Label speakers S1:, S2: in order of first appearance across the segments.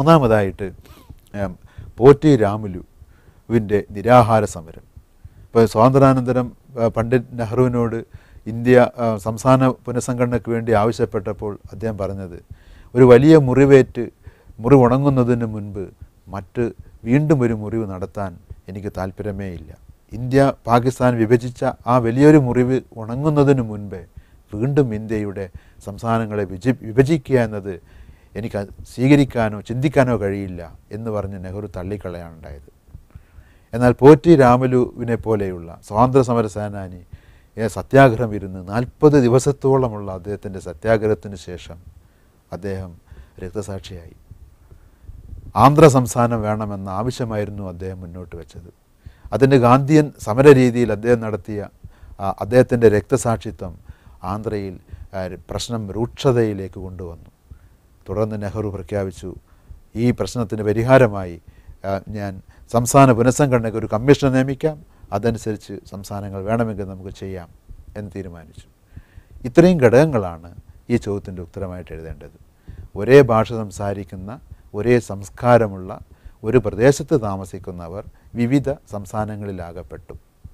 S1: മൂന്നാമതായിട്ട് ഏം, പോറ്റി രാമുലുവിൻ്റെ നിരാഹാര സമരം ഇപ്പോൾ സ്വാതന്ത്ര്യാനന്തരം ആ, പണ്ഡിറ്റ് നെഹ്റുവിനോട് ഇന്ത്യ ആ, സംസ്ഥാന പുനഃസംഘടനയ്ക്ക് വേണ്ടി ആവശ്യപ്പെട്ടപ്പോൾ അദ്ദേഹം പറഞ്ഞത് ഒരു വലിയ മുറിവേറ്റ് മുറിവ് ഉണങ്ങുന്നതിന് മുൻപ് മറ്റ് വീണ്ടും ഒരു മുറിവ് നടത്താൻ എനിക്ക് താല്പര്യമേ ഇല്ല ഇന്ത്യ പാകിസ്ഥാൻ വിഭജിച്ച ആ വലിയൊരു മുറിവ് ഉണങ്ങുന്നതിന് മുൻപേ വീണ്ടും ഇന്ത്യയുടെ സംസ്ഥാനങ്ങളെ വിജി വിഭജിക്കുക എന്നത് എനിക്ക് അത് സ്വീകരിക്കാനോ ചിന്തിക്കാനോ കഴിയില്ല എന്ന് പറഞ്ഞ് നെഹ്റു തള്ളിക്കളയാനുണ്ടായത് എന്നാൽ പോറ്റി രാമലുവിനെ പോലെയുള്ള സ്വാതന്ത്ര്യ സമര സേനാനി ഏ, സത്യാഗ്രഹം ഇരുന്ന് നാൽപ്പത് ദിവസത്തോളമുള്ള അദ്ദേഹത്തിൻ്റെ സത്യാഗ്രഹത്തിന് ശേഷം അദ്ദേഹം രക്തസാക്ഷിയായി ആന്ധ്ര സംസ്ഥാനം വേണമെന്ന ആവശ്യമായിരുന്നു അദ്ദേഹം മുന്നോട്ട് വെച്ചത് അതിൻ്റെ ഗാന്ധിയൻ സമര രീതിയിൽ അദ്ദേഹം നടത്തിയ ആ, അദ്ദേഹത്തിൻ്റെ രക്തസാക്ഷിത്വം ആന്ധ്രയിൽ ആ, പ്രശ്നം രൂക്ഷതയിലേക്ക് കൊണ്ടുവന്നു തുടർന്ന് നെഹ്റു പ്രഖ്യാപിച്ചു ഈ പ്രശ്നത്തിന് പരിഹാരമായി ആ, ഞാൻ സംസ്ഥാന പുനഃസംഘടനയ്ക്ക് ഒരു കമ്മീഷനെ നിയമിക്കാം അതനുസരിച്ച് സംസ്ഥാനങ്ങൾ വേണമെങ്കിൽ നമുക്ക് ചെയ്യാം എന്ന് തീരുമാനിച്ചു ഇത്രയും ഘടകങ്ങളാണ് ഈ ചോദ്യത്തിൻ്റെ ഉത്തരമായിട്ട് എഴുതേണ്ടത് ഒരേ ഭാഷ സംസാരിക്കുന്ന ഒരേ സംസ്കാരമുള്ള ഒരു പ്രദേശത്ത് താമസിക്കുന്നവർ വിവിധ സംസ്ഥാനങ്ങളിലാകപ്പെട്ടു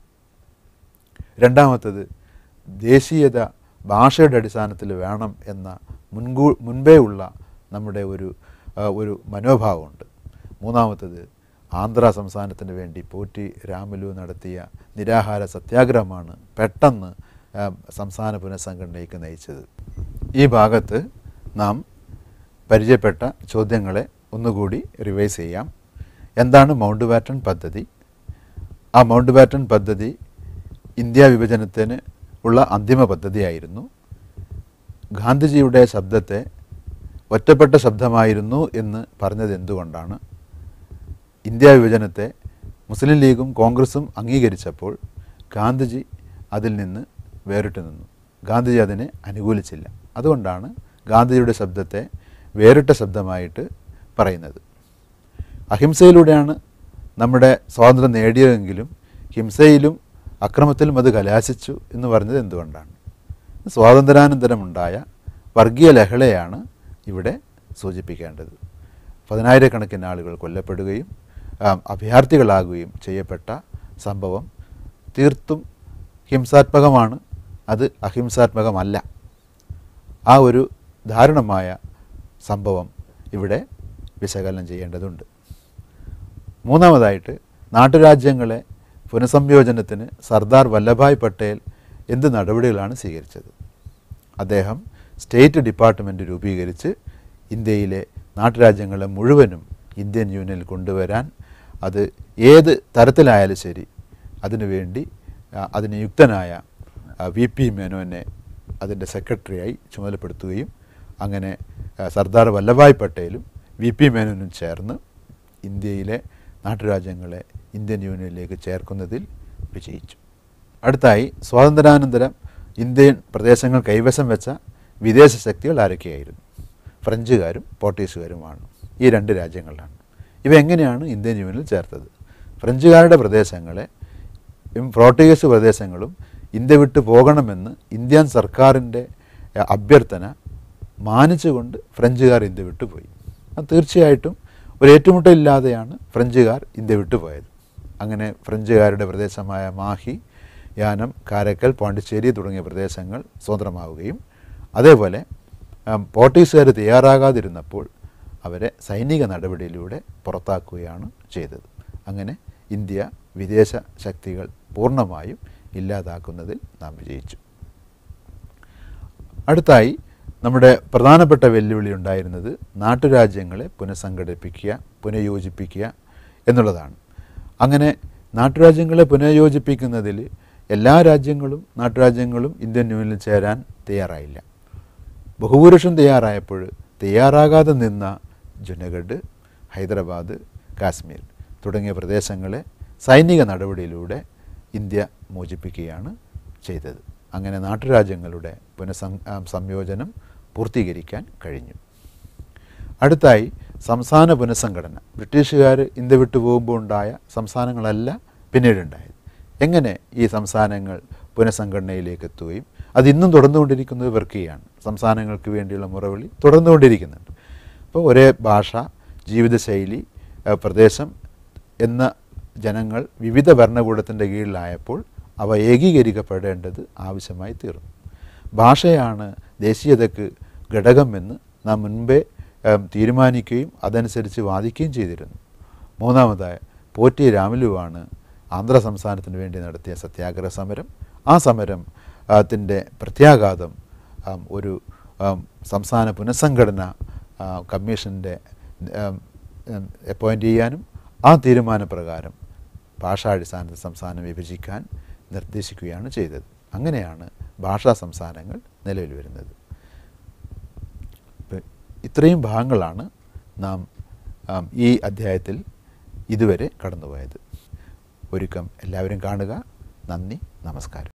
S1: രണ്ടാമത്തത് ദേശീയത ഭാഷയുടെ അടിസ്ഥാനത്തിൽ വേണം എന്ന മുൻകൂ മുൻപേ ഉള്ള നമ്മുടെ ഒരു ആ, ഒരു മനോഭാവമുണ്ട് മൂന്നാമത്തത് ആന്ധ്ര സംസ്ഥാനത്തിന് വേണ്ടി പോറ്റി രാമലു നടത്തിയ നിരാഹാര സത്യാഗ്രഹമാണ് പെട്ടെന്ന് ആ, സംസ്ഥാന പുനഃസംഘടനയ്ക്ക് നയിച്ചത് ഈ ഭാഗത്ത് നാം പരിചയപ്പെട്ട ചോദ്യങ്ങളെ ഒന്നുകൂടി റിവൈസ് ചെയ്യാം എന്താണ് മൗണ്ട് ബാറ്റൺ പദ്ധതി ആ മൗണ്ട് ബാറ്റൺ പദ്ധതി ഇന്ത്യ വിഭജനത്തിന് ഉള്ള അന്തിമ പദ്ധതിയായിരുന്നു ഗാന്ധിജിയുടെ ശബ്ദത്തെ ഒറ്റപ്പെട്ട ശബ്ദമായിരുന്നു എന്ന് പറഞ്ഞത് എന്തുകൊണ്ടാണ് ഇന്ത്യ വിഭജനത്തെ മുസ്ലിം ലീഗും കോൺഗ്രസും അംഗീകരിച്ചപ്പോൾ ഗാന്ധിജി അതിൽ നിന്ന് വേറിട്ട് നിന്നു ഗാന്ധിജി അതിനെ അനുകൂലിച്ചില്ല അതുകൊണ്ടാണ് ഗാന്ധിജിയുടെ ശബ്ദത്തെ വേറിട്ട ശബ്ദമായിട്ട് പറയുന്നത് അഹിംസയിലൂടെയാണ് നമ്മുടെ സ്വാതന്ത്ര്യം നേടിയതെങ്കിലും ഹിംസയിലും അക്രമത്തിലും അത് കലാശിച്ചു എന്ന് പറഞ്ഞത് എന്തുകൊണ്ടാണ് സ്വാതന്ത്ര്യാനന്തരമുണ്ടായ വർഗീയ ലഹളയാണ് ഇവിടെ സൂചിപ്പിക്കേണ്ടത് പതിനായിരക്കണക്കിന് ആളുകൾ കൊല്ലപ്പെടുകയും ആ, അഭയാർത്ഥികളാകുകയും ചെയ്യപ്പെട്ട സംഭവം തീർത്തും ഹിംസാത്മകമാണ് അത് അഹിംസാത്മകമല്ല ആ ഒരു ദാരുണമായ സംഭവം ഇവിടെ വിശകലനം ചെയ്യേണ്ടതുണ്ട് മൂന്നാമതായിട്ട് നാട്ടുരാജ്യങ്ങളെ പുനഃസംയോജനത്തിന് സർദാർ വല്ലഭായ് പട്ടേൽ എന്ത് നടപടികളാണ് സ്വീകരിച്ചത് അദ്ദേഹം സ്റ്റേറ്റ് ഡിപ്പാർട്ട്മെൻറ്റ് രൂപീകരിച്ച് ഇന്ത്യയിലെ നാട്ടുരാജ്യങ്ങളെ മുഴുവനും ഇന്ത്യൻ യൂണിയനിൽ കൊണ്ടുവരാൻ അത് ഏത് തരത്തിലായാലും ശരി അതിനുവേണ്ടി ആ, അതിന് യുക്തനായ വി പി മേനോനെ അതിൻ്റെ സെക്രട്ടറിയായി ചുമതലപ്പെടുത്തുകയും അങ്ങനെ ആ, സർദാർ വല്ലഭായ് പട്ടേലും വി പി മേനോനും ചേർന്ന് ഇന്ത്യയിലെ നാട്ടുരാജ്യങ്ങളെ ഇന്ത്യൻ യൂണിയനിലേക്ക് ചേർക്കുന്നതിൽ വിജയിച്ചു അടുത്തായി സ്വാതന്ത്ര്യാനന്തരം ഇന്ത്യൻ പ്രദേശങ്ങൾ കൈവശം വെച്ച വിദേശ ശക്തികൾ ആരൊക്കെയായിരുന്നു ഫ്രഞ്ചുകാരും പോർട്ടീസുകാരുമാണ് ഈ രണ്ട് രാജ്യങ്ങളിലാണ് ഇവ എങ്ങനെയാണ് ഇന്ത്യൻ യൂണിയനിൽ ചേർത്തത് ഫ്രഞ്ചുകാരുടെ പ്രദേശങ്ങളെ ഉം പോർട്ടുഗീസ് പ്രദേശങ്ങളും ഇന്ത്യ വിട്ടു പോകണമെന്ന് ഇന്ത്യൻ സർക്കാരിൻ്റെ അഹ്, അഭ്യർത്ഥന മാനിച്ചുകൊണ്ട് ഫ്രഞ്ചുകാർ ഇന്ത്യ വിട്ടുപോയി അത് തീർച്ചയായിട്ടും ഒരു ഏറ്റുമുട്ടലില്ലാതെയാണ് ഫ്രഞ്ചുകാർ ഇന്ത്യ വിട്ടുപോയത് അങ്ങനെ ഫ്രഞ്ചുകാരുടെ പ്രദേശമായ മാഹി യാനം കാരക്കൽ പോണ്ടിച്ചേരി തുടങ്ങിയ പ്രദേശങ്ങൾ സ്വതന്ത്രമാവുകയും അതേപോലെ ഉം, പോർട്ടുഗീസുകാർ തയ്യാറാകാതിരുന്നപ്പോൾ അവരെ സൈനിക നടപടിയിലൂടെ പുറത്താക്കുകയാണ് ചെയ്തത് അങ്ങനെ ഇന്ത്യ വിദേശ ശക്തികൾ പൂർണ്ണമായും ഇല്ലാതാക്കുന്നതിൽ നാം വിജയിച്ചു അടുത്തായി നമ്മുടെ പ്രധാനപ്പെട്ട വെല്ലുവിളി ഉണ്ടായിരുന്നത് നാട്ടുരാജ്യങ്ങളെ പുനഃസംഘടിപ്പിക്കുക പുനഃയോജിപ്പിക്കുക എന്നുള്ളതാണ് അങ്ങനെ നാട്ടുരാജ്യങ്ങളെ പുനഃയോജിപ്പിക്കുന്നതിൽ എല്ലാ രാജ്യങ്ങളും നാട്ടുരാജ്യങ്ങളും ഇന്ത്യൻ യൂണിയനിൽ ചേരാൻ തയ്യാറായില്ല ബഹുഭൂരിഷം തയ്യാറായപ്പോൾ തയ്യാറാകാതെ നിന്ന ജുനഗഡ് ഹൈദരാബാദ് കാശ്മീർ തുടങ്ങിയ പ്രദേശങ്ങളെ സൈനിക നടപടിയിലൂടെ ഇന്ത്യ മോചിപ്പിക്കുകയാണ് ചെയ്തത് അങ്ങനെ നാട്ടുരാജ്യങ്ങളുടെ പുനഃസം ആ, സംയോജനം പൂർത്തീകരിക്കാൻ കഴിഞ്ഞു അടുത്തായി സംസ്ഥാന പുനഃസംഘടന ബ്രിട്ടീഷുകാർ ഇന്ത്യ വിട്ടു പോകുമ്പോൾ ഉണ്ടായ സംസ്ഥാനങ്ങളല്ല പിന്നീടുണ്ടായത് എങ്ങനെ ഈ സംസ്ഥാനങ്ങൾ പുനഃസംഘടനയിലേക്ക് എത്തുകയും അത് ഇന്നും തുടർന്നുകൊണ്ടിരിക്കുന്നത് പ്രക്രിയയാണ് സംസ്ഥാനങ്ങൾക്ക് വേണ്ടിയുള്ള മുറവിളി തുടർന്നുകൊണ്ടിരിക്കുന്നുണ്ട് അപ്പോൾ ഒരേ ഭാഷ ജീവിതശൈലി ആ, പ്രദേശം എന്ന ജനങ്ങൾ വിവിധ ഭരണകൂടത്തിൻ്റെ കീഴിലായപ്പോൾ അവ ഏകീകരിക്കപ്പെടേണ്ടത് ആവശ്യമായി തീർന്നു ഭാഷയാണ് ദേശീയതയ്ക്ക് ഘടകമെന്ന് നാം മുൻപേ ഏം, തീരുമാനിക്കുകയും അതനുസരിച്ച് വാദിക്കുകയും ചെയ്തിരുന്നു മൂന്നാമതായി പോറ്റി രാമലുവാണ് ആന്ധ്ര സംസ്ഥാനത്തിന് വേണ്ടി നടത്തിയ സത്യാഗ്രഹ സമരം ആ സമരം ത്തിൻ്റെ പ്രത്യാഘാതം ആം, ഒരു ആം, സംസ്ഥാന പുനഃസംഘടന ആ, കമ്മീഷൻ്റെ അപ്പോയിൻ്റ് ചെയ്യാനും ആ തീരുമാനപ്രകാരം ഭാഷാടിസ്ഥാനത്തിൽ സംസ്ഥാനം വിഭജിക്കാൻ നിർദ്ദേശിക്കുകയാണ് ചെയ്തത് അങ്ങനെയാണ് ഭാഷാ സംസ്ഥാനങ്ങൾ നിലവിൽ വരുന്നത് ഇപ്പം ഇത്രയും ഭാഗങ്ങളാണ് നാം ആം, ഈ അധ്യായത്തിൽ ഇതുവരെ കടന്നുപോയത് ഒരുക്കം എല്ലാവരും കാണുക നന്ദി നമസ്കാരം